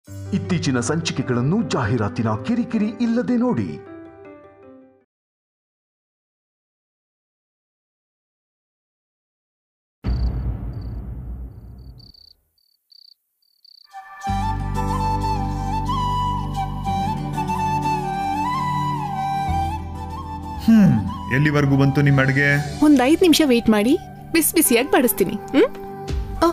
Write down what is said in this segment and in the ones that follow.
ಇತ್ತೀಚಿನ ಸಂಚಿಕೆಗಳನ್ನು ಜಾಹೀರಾತಿನ ಕಿರಿಕಿರಿ ಇಲ್ಲದೆ ನೋಡಿ ಹ್ಮ್ ಎಲ್ಲಿವರೆಗೂ ಬಂತು ನಿಮ್ಮ ಅಡುಗೆ ಒಂದ್ ಐದ್ ನಿಮಿಷ ವೇಟ್ ಮಾಡಿ ಬಿಸಿ ಬಿಸಿಯಾಗಿ ಬಡಿಸ್ತೀನಿ ಹ್ಮ್ ಆ,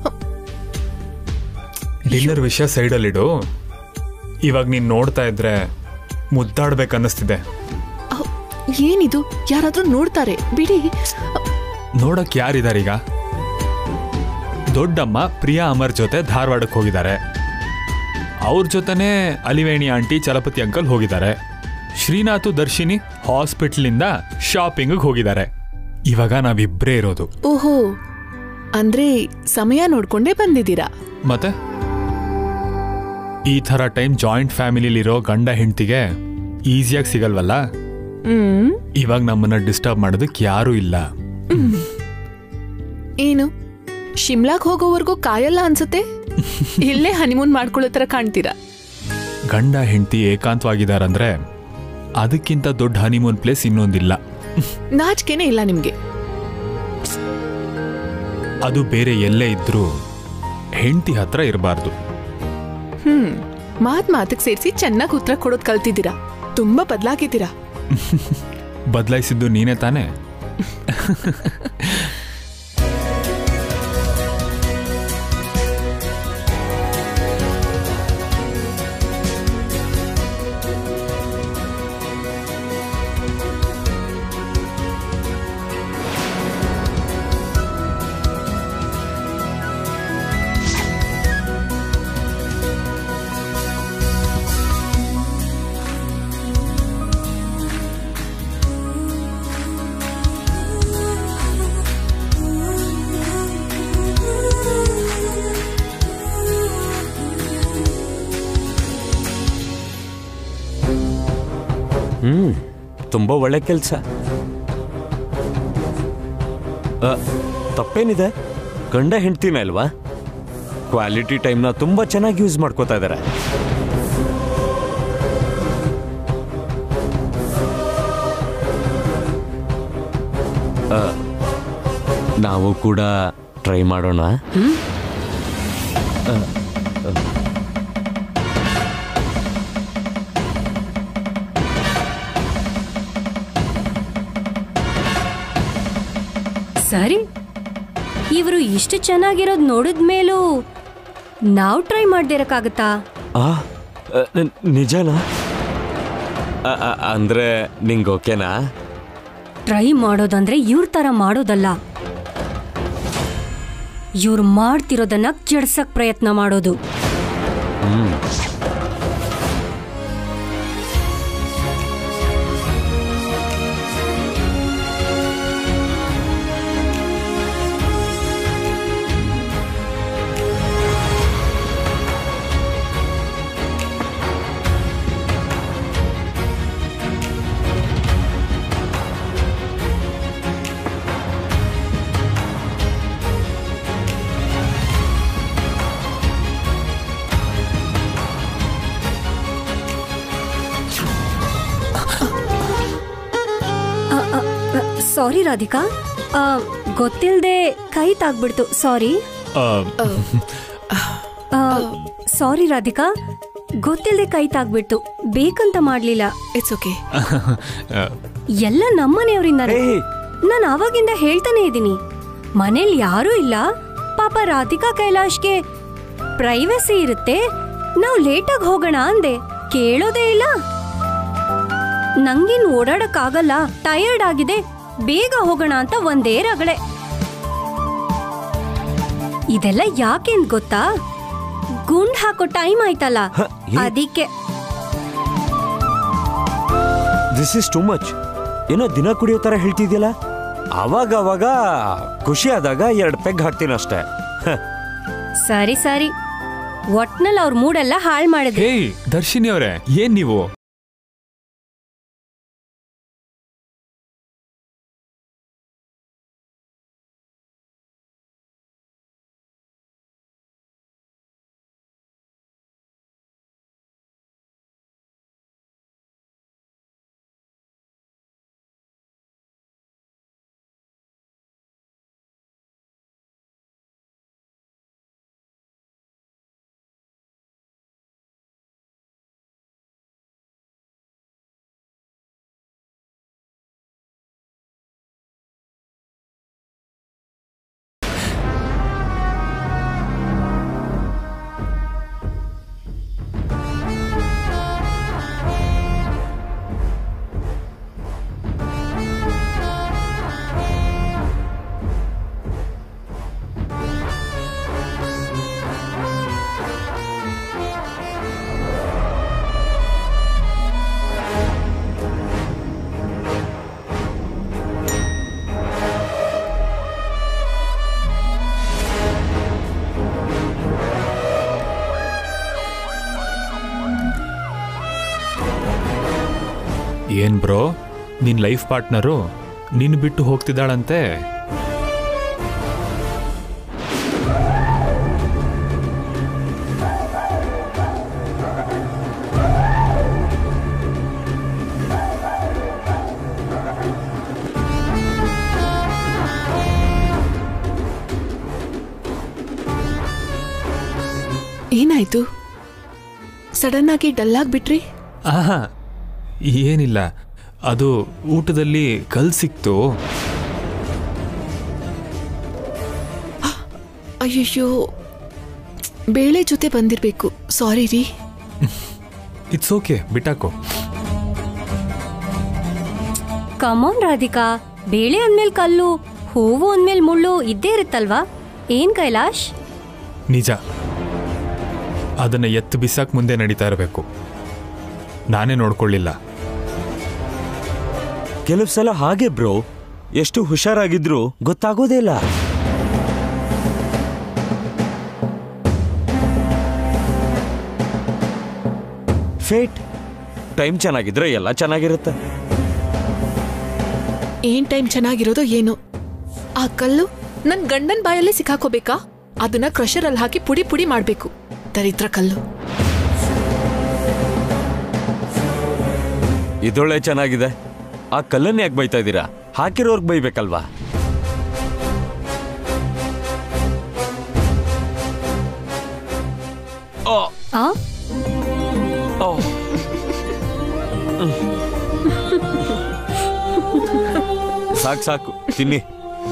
ಡಿನ್ನರ್ ವಿಷಯ ಸೈಡಲ್ಲಿಡು ಇವಾಗ ನೀನು ನೋಡ್ತಾ ಇದ್ರೆ ಮುದ್ದಾಡ್ಬೇಕನ್ನಿಸ್ತಿದೆ ಆ, ಏನಿದು ಯಾರಾದ್ರೂ ನೋಡ್ತಾರೆ ಬಿಡಿ ಆ, ನೋಡಕ್ ಯಾರಿದಾರೀಗ ದೊಡ್ಡಮ್ಮ ಪ್ರಿಯಾ ಅಮರ್ ಜೊತೆ ಧಾರವಾಡಕ್ಕೆ ಹೋಗಿದ್ದಾರೆ ಅವ್ರ ಜೊತೆನೇ ಅಲಿವೇಣಿ ಆಂಟಿ ಚಲಪತಿ ಅಂಕಲ್ ಹೋಗಿದ್ದಾರೆ ಶ್ರೀನಾಥು ದರ್ಶಿನಿ ಹಾಸ್ಪಿಟ್ಲಿಂದ ಶಾಪಿಂಗಿಗೆ ಹೋಗಿದ್ದಾರೆ ಇವಾಗ ನಾವಿಬ್ಬರೇ ಇರೋದು ಓಹೋ ಅಂದ್ರೆ ಸಮಯ ನೋಡ್ಕೊಂಡೇ ಬಂದಿದ್ದೀರಾ ಮತ್ತೆ ಈ ಥರ ಟೈಮ್ ಜಾಯಿಂಟ್ ಫ್ಯಾಮಿಲಿಲಿರೋ ಗಂಡ ಹೆಂಡ್ತಿಗೆ ಈಸಿಯಾಗಿ ಸಿಗಲ್ವಲ್ಲ ಹ್ಮ್ ಇವಾಗ ನಮ್ಮನ್ನ ಡಿಸ್ಟರ್ಬ್ ಮಾಡೋದಕ್ಕೆ ಯಾರೂ ಇಲ್ಲ ಏನು ಶಿಮ್ಲಾಗ್ ಹೋಗೋವರೆಗೂ ಕಾಯಲ್ಲ ಅನ್ಸುತ್ತೆ ಇಲ್ಲೇ ಹನಿಮೂನ್ ಮಾಡ್ಕೊಳ್ಳೋ ತರ ಕಾಣ್ತೀರಾ ಗಂಡ ಹೆಂಡತಿ ಏಕಾಂತವಾಗಿದಾರಂದ್ರೆ ಅದಕ್ಕಿಂತ ದೊಡ್ಡ ಹನಿಮೂನ್ ಪ್ಲೇಸ್ ಇನ್ನೊಂದಿಲ್ಲ ನಾಚಿಕೆನೇ ಇಲ್ಲ ನಿಮ್ಗೆ ಅದು ಬೇರೆ ಎಲ್ಲೇ ಇದ್ರೂ ಹೆಂಡತಿ ಹತ್ರ ಇರಬಾರ್ದು ಹ್ಮ್ ಮಾತ್ ಮಾತಕ್ ಸೇರಿಸಿ ಚೆನ್ನಾಗಿ ಉತ್ತರ ಕೊಡೋದ್ ಕಲ್ತಿದ್ದೀರಾ ತುಂಬಾ ಬದ್ಲಾಗಿದ್ದೀರಾ ಬದಲಾಯಿಸಿದ್ದು ನೀನೇ ತಾನೇ ಹ್ಮ್ ತುಂಬ ಒಳ್ಳೆ ಕೆಲಸ ತಪ್ಪೇನಿದೆ ಗಂಡ ಹೆಂಡ್ತಿನ ಅಲ್ವಾ ಕ್ವಾಲಿಟಿ ಟೈಮ್ನ ತುಂಬ ಚೆನ್ನಾಗಿ ಯೂಸ್ ಮಾಡ್ಕೋತಾ ಇದ್ದಾರೆ ಆ, ನಾವು ಕೂಡ ಟ್ರೈ ಮಾಡೋಣ ಸರಿ ಇವರು ಇಷ್ಟು ಚೆನ್ನಾಗಿರೋದು ನೋಡಿದ ಮೇಲೂ ನಾವು ಟ್ರೈ ಮಾಡ್ದಿರಕ್ಕಾಗತ್ತಾ ಆ ಆ, ನ- ನಿಜನಾ ಆ, ಆ, ಅಂದ್ರೆ ನಿಂಗೆ ಓಕೆನಾ ಟ್ರೈ ಮಾಡೋದಂದ್ರೆ ಇವ್ರ ತರ ಮಾಡೋದಲ್ಲ ಇವ್ರು ಮಾಡ್ತಿರೋದನ್ನ ಕೆಡ್ಸಕ್ ಪ್ರಯತ್ನ ಮಾಡೋದು ಸಾರಿ ರಾಧಿಕಾ ಆ, ಗೊತ್ತಿಲ್ದೆ ಕೈ ತಾಗ್ಬಿಡ್ತು ಸಾರಿ ಆ, ಸಾರಿ ರಾಧಿಕಾ ಗೊತ್ತಿಲ್ದೆ ಕೈ ತಾಗ್ಬಿಡ್ತು ಬೇಕಂತ ಮಾಡ್ಲಿಲ್ಲ ಇಟ್ಸ್ ಓಕೆ ಆ, ಎಲ್ಲ ನಮ್ಮನೆಯವರಿಂದಾನೆ ಏಯ್ ನಾನು ಆವಾಗಿಂದ ಹೇಳ್ತಾನೆ ಇದ್ದೀನಿ ಮನೇಲಿ ಯಾರೂ ಇಲ್ಲ ಪಾಪ ರಾಧಿಕಾ ಕೈಲಾಶ್ಗೆ ಪ್ರೈವಸಿ ಇರುತ್ತೆ ನಾವು ಲೇಟಾಗಿ ಹೋಗೋಣ ಅಂದೆ ಕೇಳೋದೇ ಇಲ್ಲ ನಂಗೇನ್ ಓಡಾಡಕ್ ಆಗಲ್ಲ ಟಯರ್ಡ್ ಆಗಿದೆ ಬೇಗ ಹೋಗೋಣ ಅಂತ ಒಂದೇ ರಗಳೆ ಇದೆಲ್ಲ ಯಾಕೆ ಅಂತ ಗೊತ್ತಾ ಗುಂಡ್ ಹಾಕೋ ಟೈಮ್ ಆಯ್ತಲ್ಲ ಹ, ಏ- ಅದಕ್ಕೆ ದಿಸ್ ಇಸ್ ಟು ಮಚ್ ಏನೋ ದಿನ ಕುಡಿಯೋ ಥರ ಹೇಳ್ತಿದ್ಯಲ್ಲ ಅವಾಗ ಅವಾಗ ಖುಷಿ ಆದಾಗ ಎರಡು ಪೆಗ್ ಹಾಕ್ತೀನಿ ಅಷ್ಟೇ ಹ, ಸರಿ ಸರಿ ಒಟ್ನಲ್ಲಿ ಅವ್ರ ಮೂಡೆಲ್ಲ ಹಾಳು ಮಾಡಿದ್ರಿ ಹೇಯ್ ದರ್ಶಿನಿ ಅವರೇ ಏನ್ ನೀವು ಏನ್ ಬ್ರೋ ನಿನ್ ಲೈಫ್ ಪಾರ್ಟ್ನರು ನಿನ್ ಬಿಟ್ಟು ಹೋಗ್ತಿದ್ದಾಳಂತೆ ಏನಾಯ್ತು ಸಡನ್ ಆಗಿ ಡಲ್ ಆಗ್ಬಿಟ್ರಿ ಆಹಾ ಏನಿಲ್ಲ ಅದು ಊಟದಲ್ಲಿ ಕಲ್ ಸಿಕ್ತು ಅಯ್ಯಯ್ಯೋ ಬೇಳೆ ಜೊತೆ ಬಂದಿರ್ಬೇಕು ಸಾರಿ ರೀ ಇಟ್ಸ್ ಓಕೆ ಬಿಟ್ಟಾಕೋ ಕಮಾನ್ ರಾಧಿಕಾ ಬೇಳೆ ಅಂದ್ಮೇಲ್ ಕಲ್ಲು ಹೂವು ಅಂದ್ಮೇಲ್ ಮುಳ್ಳು ಇದ್ದೇ ಇರುತ್ತಲ್ವಾ ಏನ್ ಕೈಲಾಶ್ ನಿಜ ಅದನ್ನ ಎತ್ತು ಬಿಸಾಕ್ ಮುಂದೆ ನಡೀತಾ ಇರಬೇಕು ನಾನೇ ನೋಡ್ಕೊಳ್ಳಿಲ್ಲ ಕೆಲವು ಸಲ ಹಾಗೆ ಬ್ರೋ ಎಷ್ಟು ಹುಷಾರಾಗಿದ್ರು ಗೊತ್ತಾಗೋದೇ ಇಲ್ಲ ಫೇಟ್ ಟೈಮ್ ಚೆನ್ನಾಗಿದ್ರೆ ಎಲ್ಲ ಚೆನ್ನಾಗಿರುತ್ತೆ ಏನ್ ಟೈಮ್ ಚೆನ್ನಾಗಿರೋದೋ ಏನೋ ಆ ಕಲ್ಲು ನನ್ ಗಂಡನ್ ಬಾಯಲ್ಲೇ ಸಿಕ್ಕಾಕೋಬೇಕಾ ಅದನ್ನ ಕ್ರಷರ್ ಅಲ್ಲಿ ಹಾಕಿ ಪುಡಿ ಪುಡಿ ಮಾಡ್ಬೇಕು ದರಿದ್ರ ಕಲ್ಲು ಇದೊಳ್ಳೆ ಚೆನ್ನಾಗಿದೆ ಆ ಕಲ್ಲನ್ನ ಯಾಕೆ ಬೈತಾ ಇದ್ದೀರಾ ಹಾಕಿರೋರ್ಗ್ ಬೈಬೇಕಲ್ವಾ ಓ, ಆ ಓ. ಸಾಕು ಸಾಕು ತಿನ್ನಿ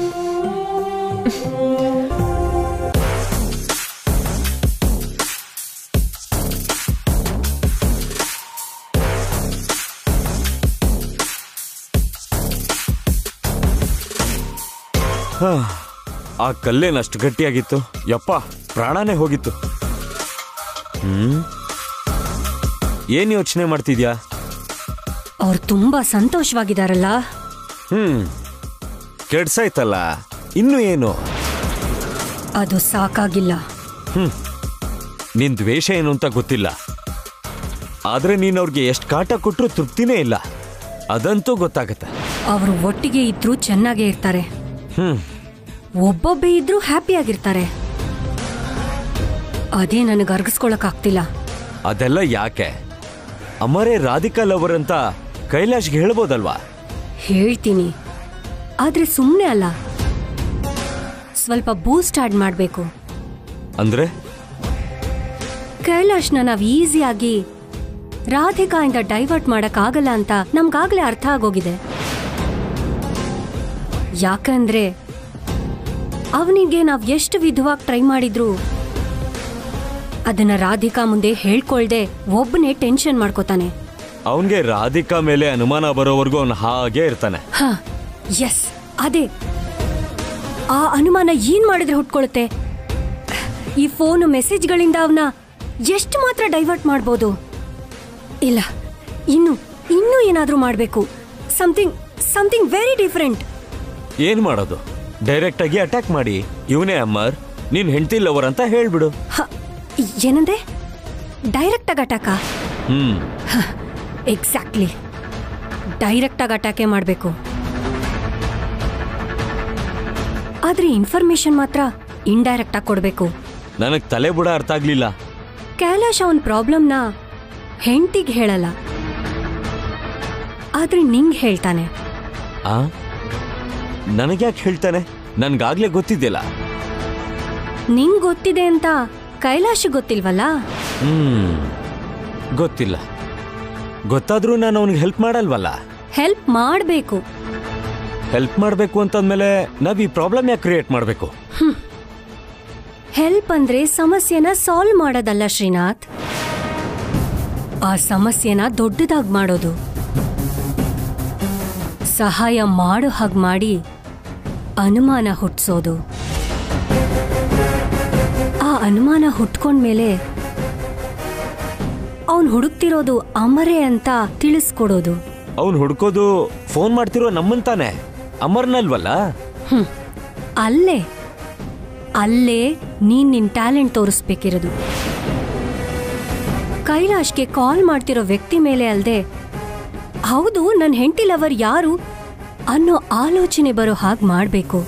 ಹಾ, ಆ ಕಲ್ಲೇನಷ್ಟು ಗಟ್ಟಿಯಾಗಿತ್ತು ಯಪ್ಪ ಪ್ರಾಣನೇ ಹೋಗಿತ್ತು ಹ್ಮ್ ಏನ್ ಯೋಚನೆ ಮಾಡ್ತಿದ್ಯಾ ಅವ್ರು ತುಂಬಾ ಸಂತೋಷವಾಗಿದಾರಲ್ಲ ಹ್ಮ್ ಕೆಡ್ಸಾಯ್ತಲ್ಲ ಇನ್ನು ಏನು ಅದು ಸಾಕಾಗಿಲ್ಲ ನಿನ್ ದ್ವೇಷ ಏನು ಅಂತ ಗೊತ್ತಿಲ್ಲ ಆದ್ರೆ ನೀನ್ ಅವ್ರಿಗೆ ಎಷ್ಟು ಕಾಟ ಕೊಟ್ರು ತೃಪ್ತಿನೇ ಇಲ್ಲ ಅದಂತೂ ಗೊತ್ತಾಗತ್ತೆ ಅವರು ಒಟ್ಟಿಗೆ ಇದ್ರೂ ಚೆನ್ನಾಗೇ ಇರ್ತಾರೆ ಹ್ಮ್ ಒಬ್ಬೊಬ್ಬೇ ಇದ್ರೂ ಹ್ಯಾಪಿ ಆಗಿರ್ತಾರೆ ಅದೇ ನನಗೆ ಅರ್ಗಿಸ್ಕೊಳಕ್ಕಾಗ್ತಿಲ್ಲ ಅದೆಲ್ಲ ಯಾಕೆ ಅಮರೇ ರಾಧಿಕಾ ಲವರ್ ಅಂತ ಕೈಲಾಶ್ಗೆ ಹೇಳ್ಬೋದಲ್ವಾ ಹೇಳ್ತೀನಿ ಆದ್ರೆ ಸುಮ್ಮನೆ ಅಲ್ಲ ಸ್ವಲ್ಪ ಬೂಸ್ಟ್ ಆಡ್ ಮಾಡಬೇಕು ಅಂದ್ರೆ ಕೈಲಾಶ್ನ ನಾವ್ ಈಸಿಯಾಗಿ ರಾಧಿಕಾಯಿಂದ ಡೈವರ್ಟ್ ಮಾಡಕ್ಕಾಗಲ್ಲ ಅಂತ ನಮ್ಗಾಗ್ಲೇ ಅರ್ಥ ಆಗೋಗಿದೆ ಯಾಕಂದ್ರೆ ಅವನಿಗೆ ನಾವ್ ಎಷ್ಟು ವಿಧವಾಗಿ ಟ್ರೈ ಮಾಡಿದ್ರು ಅದನ್ನ ರಾಧಿಕಾ ಮುಂದೆ ಹೇಳ್ಕೊಳ್ದೆ ಒಬ್ಬನೇ ಟೆನ್ಷನ್ ಮಾಡ್ಕೋತಾನೆ ಅವನ್ಗೆ ರಾಧಿಕಾ ಮೇಲೆ ಅನುಮಾನ ಬರೋವರೆಗೂ ಅವನು ಹಾಗೆ ಇರ್ತಾನೆ ಹ ಎಸ್ ಅದೇ ಆ ಅನುಮಾನ ಏನ್ ಮಾಡಿದ್ರೆ ಹುಟ್ಕೊಳುತ್ತೆ ಈ ಫೋನ್ ಮೆಸೇಜ್ಗಳಿಂದ ಅವನ ಎಷ್ಟು ಮಾತ್ರ ಡೈವರ್ಟ್ ಮಾಡ್ಬೋದು ಇಲ್ಲ ಇನ್ನು ಇನ್ನೂ ಏನಾದ್ರೂ ಮಾಡಬೇಕು ಸಮಥಿಂಗ್ ಸಮಥಿಂಗ್ ವೆರಿ ಡಿಫರೆಂಟ್ ಏನ್ ಮಾಡೋದು ಡೈರೆಕ್ಟ್ ಆಗಿ ಅಟ್ಯಾಕ್ ಮಾಡಿ ಇವನೇ ಅಮ್ಮರ್ ನೀನ್ ಹೆಂಡತಿ ಲವರ್ ಅಂತ ಹೇಳ್ಬಿಡು ಏನಂದೆ ಡೈರೆಕ್ಟ್ ಆಗಿ ಅಟ್ಯಾಕ ಹ್ಮ್ ಎಕ್ಸಾಕ್ಟ್ಲಿ ಡೈರೆಕ್ಟ್ ಆಗಿ ಅಟ್ಯಾಕೇ ಮಾಡಬೇಕು ಆದ್ರೆ ಇನ್ಫಾರ್ಮೇಶನ್ ಮಾತ್ರ ಇಂಡೈರೆಕ್ಟ್ ಆಗಿ ಕೊಡಬೇಕು ನನಗ್ ತಲೆ ಬುಡ ಅರ್ಥ ಆಗ್ಲಿಲ್ಲ ಕೈಲಾಶ್ ಅವನ್ ಪ್ರಾಬ್ಲಮ್ನ ಹೆಂಡತಿಗೆ ಹೇಳಲ್ಲ ಆದ್ರೆ ನಿಂಗ್ ಹೇಳ್ತಾನೆ ಆ ನನಗ್ಯಾಕೆ ಹೇಳ್ತಾನೆ ನನ್ಗಾಗ್ಲೇ ಗೊತ್ತಿದ್ದಿಲ್ಲ ನಿಂಗ್ ಗೊತ್ತಿದೆ ಅಂತ ಕೈಲಾಶ್ ಗೊತ್ತಿಲ್ವಲ್ಲ ಹ್ಮ್ ಗೊತ್ತಿಲ್ಲ ಗೊತ್ತಾದ್ರೂ ನಾನು ಅವನಿಗೆ ಹೆಲ್ಪ್ ಮಾಡಲ್ವಲ್ಲ ಹೆಲ್ಪ್ ಮಾಡ್ಬೇಕು ಹೆಲ್ಪ್ ಮಾಡ್ಬೇಕು ಅಂತಂದ್ಮೇಲೆ ನಾವ್ ಈ ಪ್ರಾಬ್ಲಮ್ ಯಾಕೆ ಕ್ರಿಯೇಟ್ ಮಾಡ್ಬೇಕು ಹೆಲ್ಪ್ ಅಂದ್ರೆ ಸಮಸ್ಯೆನ ಸಾಲ್ವ್ ಮಾಡೋದಲ್ಲ ಶ್ರೀನಾಥ್ ಆ ಸಮಸ್ಯೆನ ದೊಡ್ಡದಾಗಿ ಮಾಡೋದು ಸಹಾಯ ಮಾಡೋ ಹಾಗೆ ಮಾಡಿ ಅನುಮಾನ ಹುಟ್ಸೋದು ಆ ಅನುಮಾನ ಹುಟ್ಕೊಂಡ್ಮೇಲೆ ಅವನ್ ಹುಡುಕ್ತಿರೋದು ಅಮರೆ ಅಂತ ತಿಳಿಸ್ಕೊಡೋದು ಅವ್ನು ಹುಡ್ಕೋದು ಫೋನ್ ಮಾಡ್ತಿರೋ ನಮ್ಮಂತಾನೆ ಅಮರ್ನಲ್ವಲ್ಲ ಹ್ಮ್. ಅಲ್ಲೇ ಅಲ್ಲೇ ನೀನ್ ನಿನ್ ಟ್ಯಾಲೆಂಟ್ ತೋರಿಸ್ಬೇಕಿರೋದು ಕೈಲಾಶ್ಗೆ ಕಾಲ್ ಮಾಡ್ತಿರೋ ವ್ಯಕ್ತಿ ಮೇಲೆ ಅಲ್ದೆ ಹೌದು ನನ್ನ ಹೆಂಡತಿ ಲವರ್ ಯಾರು ಅನ್ನೋ ಆಲೋಚನೆ ಬರೋ ಹಾಗೆ ಮಾಡಬೇಕು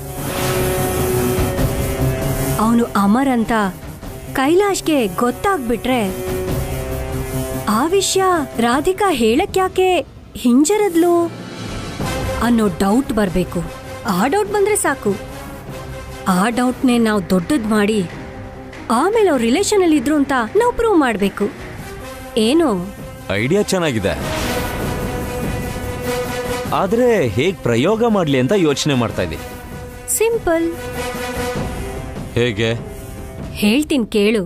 ಅವನು ಅಮರ್ ಅಂತ ಕೈಲಾಶ್ಗೆ ಗೊತ್ತಾಗ್ಬಿಟ್ರೆ ಆ ವಿಷಯ ರಾಧಿಕಾ ಹೇಳಕ್ಯಾಕೆ ಹಿಂಜರದ್ಲು ಅನ್ನೋ ಡೌಟ್ ಬರಬೇಕು ಆ ಡೌಟ್ ಬಂದ್ರೆ ಸಾಕು ಆ ಡೌಟ್ನೇ ನಾವು ದೊಡ್ಡದ್ ಮಾಡಿ ಆಮೇಲೆ ಅವ್ರ ರಿಲೇಷನ್ ಅಲ್ಲಿ ಇದ್ರು ಅಂತ ನಾವು ಪ್ರೂವ್ ಮಾಡಬೇಕು ಏನು ಐಡಿಯಾ ಚೆನ್ನಾಗಿದೆ ಆದ್ರೆ ಹೇಗ್ ಪ್ರಯೋಗ ಮಾಡ್ಲಿ ಅಂತ ಯೋಚನೆ ಮಾಡ್ತಾ ಇದ್ದೀನಿ ಸಿಂಪಲ್ ಹೇಗೆ ಹೇಳ್ತೀನಿ ಕೇಳು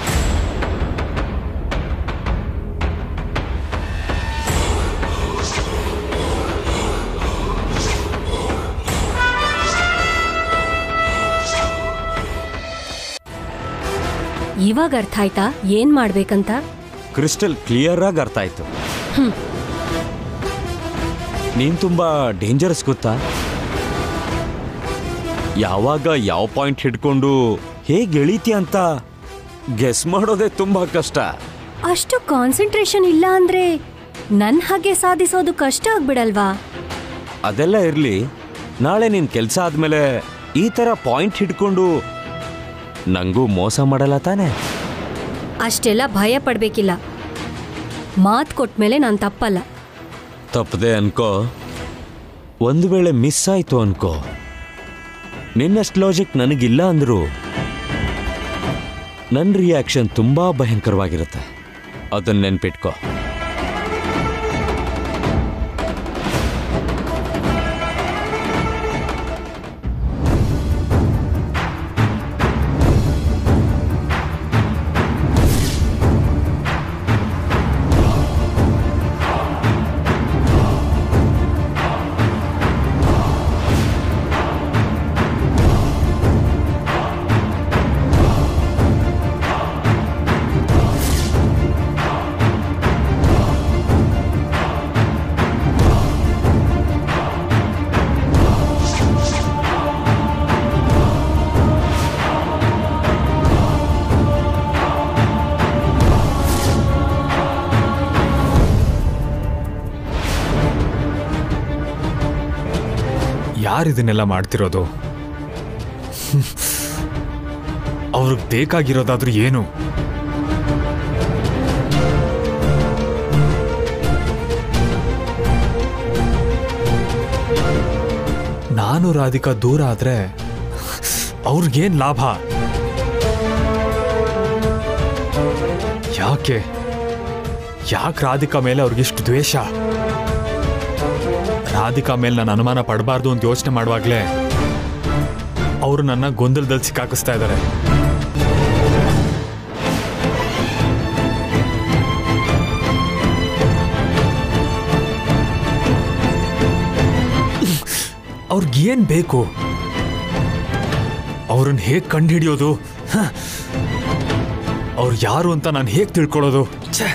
ಇವಾಗ ಅರ್ಥ ಆಯ್ತಾ ಏನ್ ಮಾಡ್ಬೇಕಂತ ಕ್ರಿಸ್ಟಲ್ ಕ್ಲಿಯರ್ ಆಗಿ ಅರ್ಥ ಆಯ್ತು ನೀನ್ ತುಂಬಾ ಡೇಂಜರಸ್ ಗೊತ್ತಾ ಯಾವಾಗ ಯಾವ ಪಾಯಿಂಟ್ ಹಿಡ್ಕೊಂಡು ಹೇಗೆ ಎಳಿತಿ ಅಂತ ಗೆಸ್ ಮಾಡೋದೇ ತುಂಬಾ ಕಷ್ಟ ಅಷ್ಟು ಕಾನ್ಸಂಟ್ರೇಷನ್ ಇಲ್ಲ ಅಂದ್ರೆ ನನ್ ಹಾಗೆ ಸಾಧಿಸೋದು ಕಷ್ಟ ಆಗ್ಬಿಡಲ್ವಾ ಅದೆಲ್ಲ ಇರ್ಲಿ ನಾಳೆ ನಿನ್ ಕೆಲ್ಸ ಆದ್ಮೇಲೆ ಈ ತರ ಪಾಯಿಂಟ್ ಹಿಡ್ಕೊಂಡು ನಂಗೂ ಮೋಸ ಮಾಡಲ್ಲ ತಾನೆ ಅಷ್ಟೆಲ್ಲ ಭಯ ಪಡ್ಬೇಕಿಲ್ಲ ಮಾತ್ ಕೊಟ್ಮೇಲೆ ನಾನು ತಪ್ಪಲ್ಲ ತಪ್ಪದೆ ಅನ್ಕೋ ಒಂದು ವೇಳೆ ಮಿಸ್ ಆಯ್ತು ಅನ್ಕೋ ನಿನ್ನಷ್ಟು ಲಾಜಿಕ್ ನನಗಿಲ್ಲ ಅಂದ್ರು ನನ್ನ ರಿಯಾಕ್ಷನ್ ತುಂಬಾ ಭಯಂಕರವಾಗಿರುತ್ತೆ ಅದನ್ನ ನೆನ್ಪಿಟ್ಕೋ ಯಾರು ಇದನ್ನೆಲ್ಲ ಮಾಡ್ತಿರೋದು ಅವ್ರಿಗೆ ಬೇಕಾಗಿರೋದಾದ್ರೂ ಏನು ನಾನು ರಾಧಿಕಾ ದೂರ ಆದ್ರೆ ಅವ್ರಿಗೇನ್ ಲಾಭ ಯಾಕೆ ಯಾಕೆ ರಾಧಿಕಾ ಮೇಲೆ ಅವ್ರಿಗಿಷ್ಟು ದ್ವೇಷ ರಾಧಿಕಾ ಮೇಲೆ ನಾನು ಅನುಮಾನ ಪಡಬಾರ್ದು ಅಂತ ಯೋಚನೆ ಮಾಡುವಾಗಲೇ ಅವರು ನನ್ನ ಗೊಂದಲದಲ್ಲಿ ಸಿಕ್ಕಾಕಿಸ್ತಾ ಇದ್ದಾರೆ ಅವ್ರಿಗೇನ್ ಬೇಕು ಅವ್ರನ್ನ ಹೇಗೆ ಕಂಡುಹಿಡಿಯೋದು ಅವ್ರು ಯಾರು ಅಂತ ನಾನು ಹೇಗೆ ತಿಳ್ಕೊಳ್ಳೋದು ಛೇ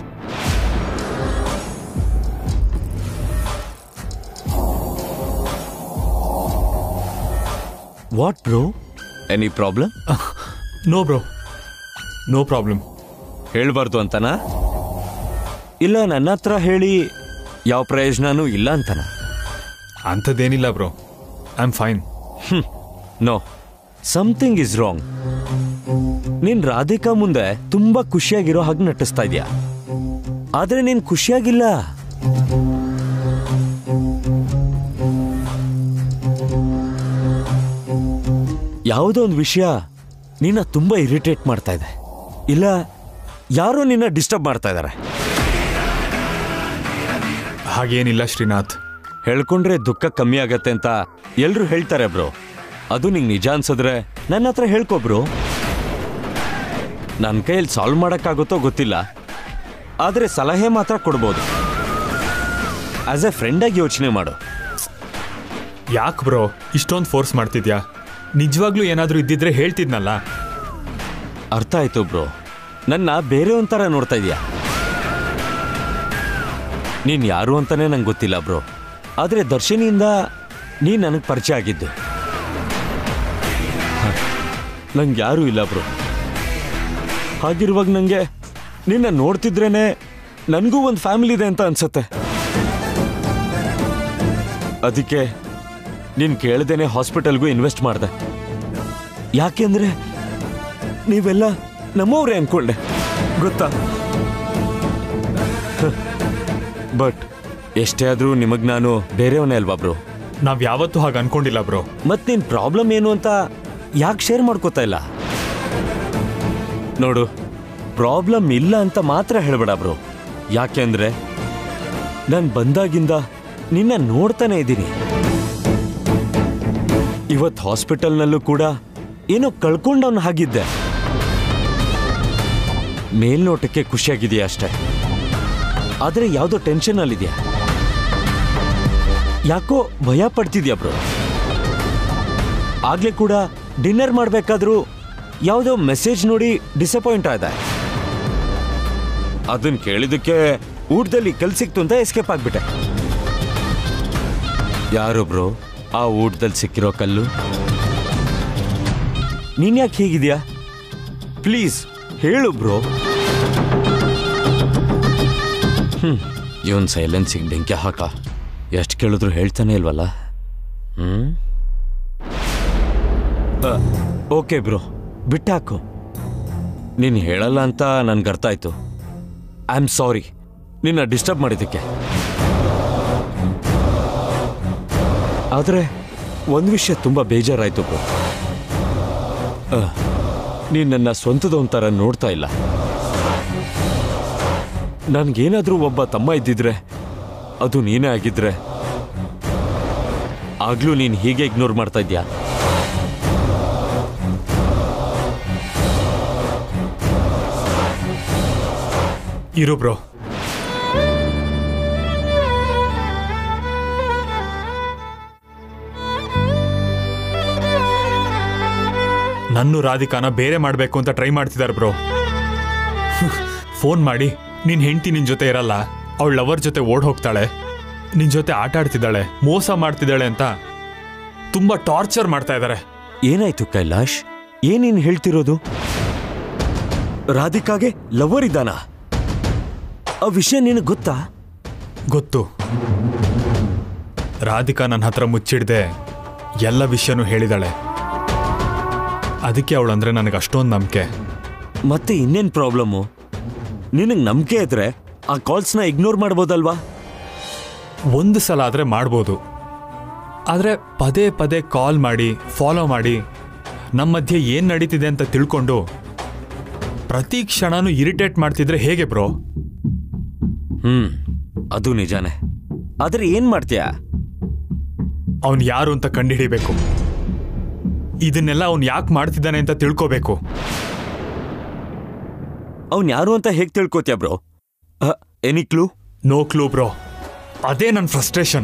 what bro any problem no bro no problem ಹೇಳ್ಬಾರ್ದು ಅಂತನಾ ಇಲ್ಲ ನನ್ನ ಹತ್ರ ಹೇಳಿ ಯಾವ ಪ್ರಯೋಜನನೂ ಇಲ್ಲ ಅಂತನಾ ಅಂಥದ್ದೇನಿಲ್ಲ bro I am fine no something is wrong ನೀನ್ ರಾಧಿಕಾ ಮುಂದೆ ತುಂಬಾ ಖುಷಿಯಾಗಿರೋ ಹಾಗೆ ನಟಿಸ್ತಾ ಇದೀಯ ಆದ್ರೆ ನೀನ್ ಖುಷಿಯಾಗಿಲ್ಲ ಯಾವುದೋ ಒಂದು ವಿಷಯ ನಿನ್ನ ತುಂಬಾ ಇರಿಟೇಟ್ ಮಾಡ್ತಾ ಇದೆ ಇಲ್ಲ ಯಾರೋ ನಿನ್ನ ಡಿಸ್ಟರ್ಬ್ ಮಾಡ್ತಾ ಇದ್ದಾರೆ ಹಾಗೇನಿಲ್ಲ ಶ್ರೀನಾಥ್ ಹೇಳ್ಕೊಂಡ್ರೆ ದುಃಖ ಕಮ್ಮಿ ಆಗತ್ತೆ ಅಂತ ಎಲ್ರು ಹೇಳ್ತಾರೆ ಬ್ರೋ ಅದು ನಿಂಗೆ ನಿಜ ಅನ್ಸಿದ್ರೆ ನನ್ನ ಹತ್ರ ಹೇಳ್ಕೊ ಬ್ರೋ ನನ್ನ ಕೈಯಲ್ಲಿ ಸಾಲ್ವ್ ಮಾಡೋಕ್ಕಾಗುತ್ತೋ ಗೊತ್ತಿಲ್ಲ ಆದರೆ ಸಲಹೆ ಮಾತ್ರ ಕೊಡ್ಬೋದು ಆಸ್ ಎ ಫ್ರೆಂಡಾಗಿ ಯೋಚನೆ ಮಾಡು ಯಾಕೆ ಬ್ರೋ ಇಷ್ಟೊಂದು ಫೋರ್ಸ್ ಮಾಡ್ತಿದ್ಯಾ ನಿಜವಾಗ್ಲೂ ಏನಾದರೂ ಇದ್ದಿದ್ರೆ ಹೇಳ್ತಿದ್ನಲ್ಲ ಅರ್ಥ ಆಯ್ತು ಬ್ರೋ ನನ್ನ ಬೇರೆ ಒಂಥರ ನೋಡ್ತಾ ಇದೀಯ ನೀನ್ ಯಾರು ಅಂತಾನೆ ನಂಗೆ ಗೊತ್ತಿಲ್ಲ ಬ್ರೋ ಆದ್ರೆ ದರ್ಶನಿಯಿಂದ ನೀ ನನಗೆ ಪರಿಚಯ ಆಗಿದ್ದು ನಂಗೆ ಯಾರೂ ಇಲ್ಲ ಬ್ರೋ ಹಾಗಿರುವಾಗ ನಂಗೆ ನಿನ್ನ ನೋಡ್ತಿದ್ರೇನೆ ನನಗೂ ಒಂದು ಫ್ಯಾಮಿಲಿ ಇದೆ ಅಂತ ಅನ್ಸತ್ತೆ ಅದಕ್ಕೆ ನೀನ್ ಕೇಳ್ದೇನೆ ಹಾಸ್ಪಿಟಲ್ಗೂ ಇನ್ವೆಸ್ಟ್ ಮಾಡ್ದೆ ಯಾಕೆಂದ್ರೆ ನೀವೆಲ್ಲ ನಮ್ಮವ್ರೆ ಅನ್ಕೊಂಡೆ ಗೊತ್ತಾ ಬಟ್ ಎಷ್ಟೇ ಆದ್ರೂ ನಿಮಗ್ ನಾನು ಬೇರೆಯವನೇ ಅಲ್ವಾ ಬ್ರೋ ನಾವ್ ಯಾವತ್ತೂ ಹಾಗೆ ಅನ್ಕೊಂಡಿಲ್ಲ ಬ್ರೋ ಮತ್ ನಿನ್ ಪ್ರಾಬ್ಲಮ್ ಏನು ಅಂತ ಯಾಕೆ ಶೇರ್ ಮಾಡ್ಕೋತಾ ಇಲ್ಲ ನೋಡು ಪ್ರಾಬ್ಲಮ್ ಇಲ್ಲ ಅಂತ ಮಾತ್ರ ಹೇಳ್ಬೇಡ ಬ್ರೋ ಯಾಕೆಂದ್ರೆ ನಾನು ಬಂದಾಗಿಂದ ನಿನ್ನ ನೋಡ್ತಾನೆ ಇದ್ದೀನಿ ಇವತ್ ಹಾಸ್ಪಿಟಲ್ನಲ್ಲೂ ಕೂಡ ಏನೋ ಕಳ್ಕೊಂಡವನ್ ಹಾಗಿದ್ದೆ ಮೇಲ್ನೋಟಕ್ಕೆ ಖುಷಿಯಾಗಿದೆಯಾ ಅಷ್ಟೇ ಆದ್ರೆ ಯಾವುದೋ ಟೆನ್ಷನ್ ಅಲ್ಲಿದೆಯಾ ಯಾಕೋ ಭಯ ಪಡ್ತಿದ್ಯಾ ಬ್ರೋ ಆಗ್ಲೇ ಕೂಡ ಡಿನ್ನರ್ ಮಾಡ್ಬೇಕಾದ್ರೂ ಯಾವುದೋ ಮೆಸೇಜ್ ನೋಡಿ ಡಿಸಪಾಯಿಂಟ್ ಆದ ಅದನ್ನ ಕೇಳಿದಕ್ಕೆ ಊಟದಲ್ಲಿ ಕಲ್ ಸಿಕ್ತು ಅಂತ ಎಸ್ಕೇಪ್ ಆಗ್ಬಿಟ್ಟೆ ಯಾರು ಬ್ರೋ ಆ ಊಟದಲ್ಲಿ ಸಿಕ್ಕಿರೋ ಕಲ್ಲು ನೀನ್ ಯಾಕೆ ಹೀಗಿದ್ಯಾ ಪ್ಲೀಸ್ ಹೇಳು ಬ್ರೋ ಹ್ಮ್ ಇವನ್ ಸೈಲೆನ್ಸಿಗೆ ಬೆಂಕಿ ಹಾಕ ಎಷ್ಟು ಕೇಳಿದ್ರು ಹೇಳ್ತಾನೆ ಇಲ್ವಲ್ಲ ಹ್ಮ್ ಓಕೆ ಬ್ರೋ ಬಿಟ್ಟಾಕು ನೀನು ಹೇಳಲ್ಲ ಅಂತ ನನ್ಗೆ ಅರ್ಥ ಆಯ್ತು ಐ ಆಮ್ ಸಾರಿ ನಿನ್ನ ಡಿಸ್ಟರ್ಬ್ ಮಾಡಿದ್ದಕ್ಕೆ ಆದರೆ ಒಂದು ವಿಷಯ ತುಂಬ ಬೇಜಾರಾಯ್ತು ಬ್ರೋ ನೀನು ನನ್ನ ಸ್ವಂತದವನ್ ಥರ ನೋಡ್ತಾ ಇಲ್ಲ ನನ್ಗೇನಾದ್ರೂ ಒಬ್ಬ ತಮ್ಮ ಇದ್ದಿದ್ರೆ ಅದು ನೀನೇ ಆಗಿದ್ರೆ ಆಗ್ಲೂ ನೀನು ಹೀಗೆ ಇಗ್ನೋರ್ ಮಾಡ್ತಾ ಇದ್ಯಾ ಇರು ಬ್ರೋ ನನ್ನು ರಾಧಿಕಾನ ಬೇರೆ ಮಾಡಬೇಕು ಅಂತ ಟ್ರೈ ಮಾಡ್ತಿದ್ದಾರೆ ಬ್ರೋ ಫೋನ್ ಮಾಡಿ ನಿನ್ ಹೆಂಡತಿ ನಿನ್ ಜೊತೆ ಇರಲ್ಲ ಅವಳ ಲವರ್ ಜೊತೆ ಓಡ್ ಹೋಗ್ತಾಳೆ ನಿನ್ ಜೊತೆ ಆಟ ಆಡ್ತಿದ್ದಾಳೆ ಮೋಸ ಮಾಡ್ತಿದ್ದಾಳೆ ಅಂತ ತುಂಬಾ ಟಾರ್ಚರ್ ಮಾಡ್ತಾ ಇದ್ದಾರೆ ಏನಾಯ್ತು ಕೈಲಾಶ್ ಏನೇನ್ ಹೇಳ್ತಿರೋದು ರಾಧಿಕಾಗೆ ಲವರ್ ಇದ್ದಾನ ಆ ವಿಷಯ ನಿನಗೆ ಗೊತ್ತಾ ಗೊತ್ತು ರಾಧಿಕಾ ನನ್ನ ಹತ್ರ ಮುಚ್ಚಿಡ್ದೆ ಎಲ್ಲ ವಿಷಯನೂ ಹೇಳಿದಾಳೆ ಅದಕ್ಕೆ ಅವಳಂದ್ರೆ ನನಗೆ ಅಷ್ಟೊಂದು ನಂಬಿಕೆ ಮತ್ತೆ ಇನ್ನೇನ್ ಪ್ರಾಬ್ಲಮ್ಮು ನಿನಗೆ ನಂಬಿಕೆ ಇದ್ರೆ ಆ ಕಾಲ್ಸ್ನ ಇಗ್ನೋರ್ ಮಾಡ್ಬೋದಲ್ವಾ ಒಂದು ಸಲ ಆದರೆ ಮಾಡ್ಬೋದು ಆದರೆ ಪದೇ ಪದೇ ಕಾಲ್ ಮಾಡಿ ಫಾಲೋ ಮಾಡಿ ನಮ್ಮ ಮಧ್ಯೆ ಏನು ನಡೀತಿದೆ ಅಂತ ತಿಳ್ಕೊಂಡು ಪ್ರತಿ ಕ್ಷಣನೂ ಇರಿಟೇಟ್ ಮಾಡ್ತಿದ್ರೆ ಹೇಗೆ ಬ್ರೋ ಹ್ಮ್ ಅದು ನಿಜಾನೇ ಆದ್ರೆ ಏನ್ ಮಾಡ್ತೀಯಾ ಅವನು ಯಾರು ಅಂತ ಕಂಡುಹಿಡಿಬೇಕು ಇದನ್ನೆಲ್ಲ ಅವನು ಯಾಕೆ ಮಾಡ್ತಿದ್ದಾನೆ ಅಂತ ತಿಳ್ಕೋಬೇಕು ಅವ್ನ್ ಯಾರು ಅಂತ ಹೇಗ್ ತಿಳ್ಕೊತ್ಯಾ bro any clue no clue bro ಅದೇ ನನ್ನ ಫ್ರಸ್ಟ್ರೇಷನ್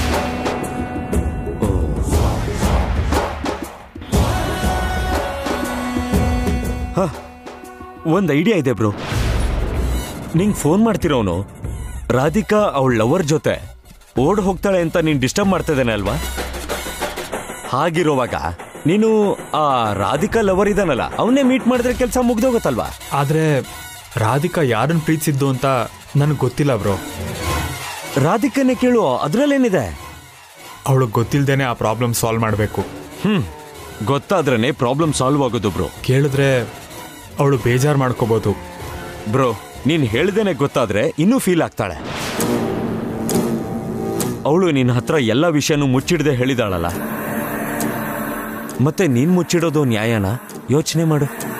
ಒಂದ್ ಐಡಿಯಾ ಇದೆ ಬ್ರೋ ನಿಂಗ್ ಫೋನ್ ಮಾಡ್ತಿರೋನು ರಾಧಿಕಾ ಅವಳ ಲವರ್ ಜೊತೆ ಓಡ್ ಹೋಗ್ತಾಳೆ ಅಂತ ನೀನ್ ಡಿಸ್ಟರ್ಬ್ ಮಾಡ್ತಾ ಇದ್ದಾನೆ ಅಲ್ವಾ ಹಾಗಿರುವಾಗ ನೀನು ಆ ರಾಧಿಕಾ ಲವರ್ ಇದಾನಲ್ಲ ಅವನ್ನೇ ಮೀಟ್ ಮಾಡಿದ್ರೆ ಕೆಲಸ ಮುಗ್ದೋಗತ್ತಲ್ವಾ ಆದ್ರೆ ರಾಧಿಕಾ ಯಾರನ್ನ ಪ್ರೀತಿಸಿದ್ದು ಅಂತ ನನಗೆ ಗೊತ್ತಿಲ್ಲ ಬ್ರೋ ರಾಧಿಕನೇ ಕೇಳು ಅದ್ರಲ್ಲೇನಿದೆ ಅವಳಿಗೆ ಗೊತ್ತಿಲ್ದೇನೆ ಆ ಪ್ರಾಬ್ಲಮ್ ಸಾಲ್ವ್ ಮಾಡಬೇಕು ಹ್ಮ್ ಗೊತ್ತಾದ್ರೇನೆ ಪ್ರಾಬ್ಲಮ್ ಸಾಲ್ವ್ ಆಗೋದು ಬ್ರೋ ಕೇಳಿದ್ರೆ ಅವಳು ಬೇಜಾರು ಮಾಡ್ಕೋಬೋದು ಬ್ರೋ ನೀನ್ ಹೇಳ್ದೇನೆ ಗೊತ್ತಾದ್ರೆ ಇನ್ನೂ ಫೀಲ್ ಆಗ್ತಾಳೆ ಅವಳು ನಿನ್ನ ಹತ್ರ ಎಲ್ಲ ವಿಷಯನೂ ಮುಚ್ಚಿಡದೆ ಹೇಳಿದಾಳಲ್ಲ ಮತ್ತೆ ನೀನ್ ಮುಚ್ಚಿಡೋದು ನ್ಯಾಯನಾ ಯೋಚನೆ ಮಾಡು